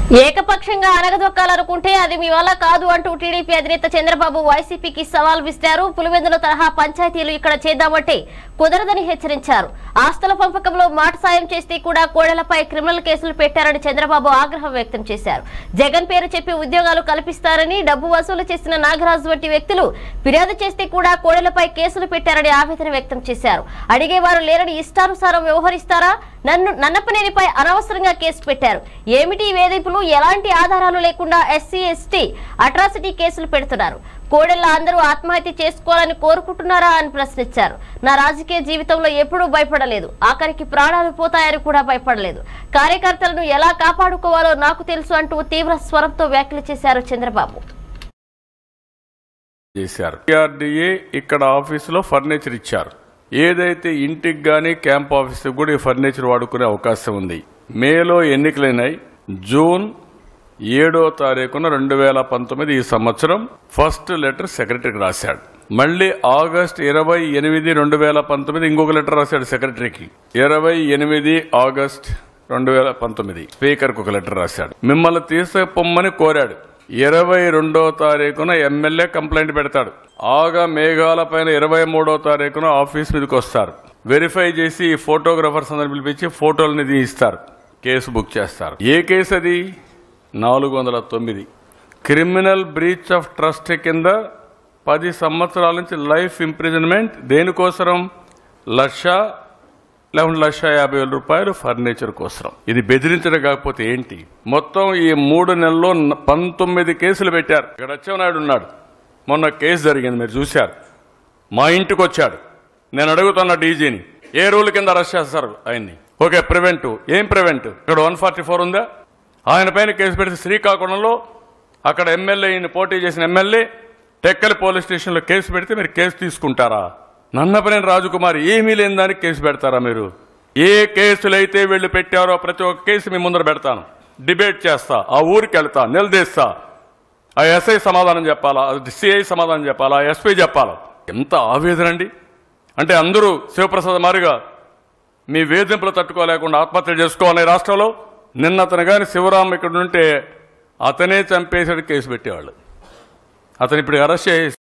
ఏకపక్షంగా అనగదొక్కాలనుకుంటే అది మీ వల్ల కాదు అంటూ టీడీపీ అధినేత చంద్రబాబు వైసీపీకి సవాల్ విసిరారు పులివెందుల తరహా పంచాయతీలు ఇక్కడ చేద్దామంటే కుదరదని హెచ్చరించారు ఆస్తుల పంపకంలో మాట సాయం చేస్తే కూడా కోడలపై క్రిమినల్ కేసులు పెట్టారని చంద్రబాబు ఆగ్రహం వ్యక్తం చేశారు జగన్ పేరు చెప్పి ఉద్యోగాలు కల్పిస్తారని డబ్బు వసూలు చేసిన నాగరాజు వంటి వ్యక్తులు ఫిర్యాదు చేస్తే కూడా కోడలపై కేసులు పెట్టారని ఆవేదన వ్యక్తం చేశారు అడిగేవారు లేరని ఇష్టానుసారం వ్యవహరిస్తారా నన్ను నన్నపనేనిపై అనవసరంగా కేసు పెట్టారు ఏమిటి ఈ వేధింపులు ఎలాంటి ఆధారాలు లేకుండా ఎస్సీ ఎస్టీ అట్రాసిటీ కేసులు పెడుతున్నారు కోడెళ్ళ అందరూ ఆత్మహత్య చేసుకోవాలని కోరుకుంటున్నారా అని ప్రశ్నించారు నా రాజకీయ జీవితంలో ఎప్పుడూ భయపడలేదు ఆఖరికి ప్రాణాలు పోతాయని కూడా భయపడలేదు కార్యకర్తలను ఎలా కాపాడుకోవాలో నాకు తెలుసు అంటూ తీవ్ర స్వరంతో వ్యాఖ్యలు చేశారు చంద్రబాబు చేశారు ఆర్డీఏ ఇక్కడ ఆఫీసులో ఫర్నిచర్ ఇచ్చారు ఏదైతే ఇంటికి గానీ క్యాంప్ ఆఫీస్కి కూడా ఈ ఫర్నిచర్ వాడుకునే అవకాశం ఉంది మేలో ఎన్నికలైనాయి జూన్ ఏడో తారీఖున రెండు వేల పంతొమ్మిది ఈ సంవత్సరం ఫస్ట్ లెటర్ సెక్రటరీకి రాశాడు మళ్ళీ ఆగస్ట్ ఇరవై ఎనిమిది రెండు వేల పంతొమ్మిది ఇంకొక లెటర్ రాశాడు సెక్రటరీకి ఇరవై ఎనిమిది ఆగస్ట్ రెండు వేల పంతొమ్మిది స్పీకర్కి ఒక లెటర్ రాశాడు మిమ్మల్ని తీసుకుపోమ్మని కోరాడు ఇరవై రెండో తారీఖున ఎమ్మెల్యే కంప్లైంట్ పెడతాడు ఆగా మేఘాల పైన ఇరవై మూడో తారీఖున ఆఫీస్ మీదకి వస్తారు వెరిఫై చేసి ఈ ఫోటోగ్రాఫర్స్ అందరిని పిలిపించి ఫోటోలని తీయిస్తారు కేసు బుక్ చేస్తారు ఏ కేసు అది నాలుగు వందల తొమ్మిది క్రిమినల్ బ్రీచ్ ఆఫ్ ట్రస్ట్ కింద పది సంవత్సరాల నుంచి లైఫ్ ఇంప్రిజన్మెంట్ దేనికోసరం లక్ష లేకుంటే లక్ష యాభై వేల రూపాయలు ఫర్నిచర్ కోసరం ఇది బెదిరించడం కాకపోతే ఏంటి మొత్తం ఈ మూడు నెలల్లో న- పంతొమ్మిది కేసులు పెట్టారు ఇక్కడ అచ్చెన్నాయుడు ఉన్నాడు మొన్న కేసు జరిగింది మీరు చూశారు మా ఇంటికి వచ్చాడు నేను అడుగుతున్న డీజీని ఏ రూల్ కింద అరెస్ట్ చేస్తారు ఆయన్ని ఓకే ప్రివెంట్ ఏం ప్రివెంట్ ఇక్కడ వన్ ఫార్టీ ఫోర్ ఉందా ఆయన పైన కేసు పెడితే శ్రీకాకుళంలో అక్కడ ఎమ్మెల్యే ఈయన పోటీ చేసిన ఎమ్మెల్యే టెక్కలి పోలీస్ స్టేషన్లో కేసు పెడితే మీరు కేసు తీసుకుంటారా నన్నపనేని రాజకుమార్ ఏమీ లేని దానికి కేసు పెడతారా మీరు ఏ కేసులైతే వీళ్ళు పెట్టారో ప్రతి ఒక్క కేసు మీ ముందర పెడతాను డిబేట్ చేస్తా ఆ ఊరికి వెళ్తా నిలదీస్తా ఆ ఎస్ఐ సమాధానం చెప్పాలా సిఐ సమాధానం చెప్పాలా ఎస్పీ చెప్పాలా ఎంత ఆవేదన అండి అంటే అందరూ శివప్రసాద్ మారిగా మీ వేధింపులు తట్టుకోలేకుండా ఆత్మహత్య చేసుకోవాలి ఈ రాష్ట్రంలో నిన్న అతను కానీ శివరాం ఇక్కడ ఉంటే అతనే చంపేసాడు కేసు పెట్టేవాళ్ళు అతను ఇప్పుడు అరెస్ట్ చేసి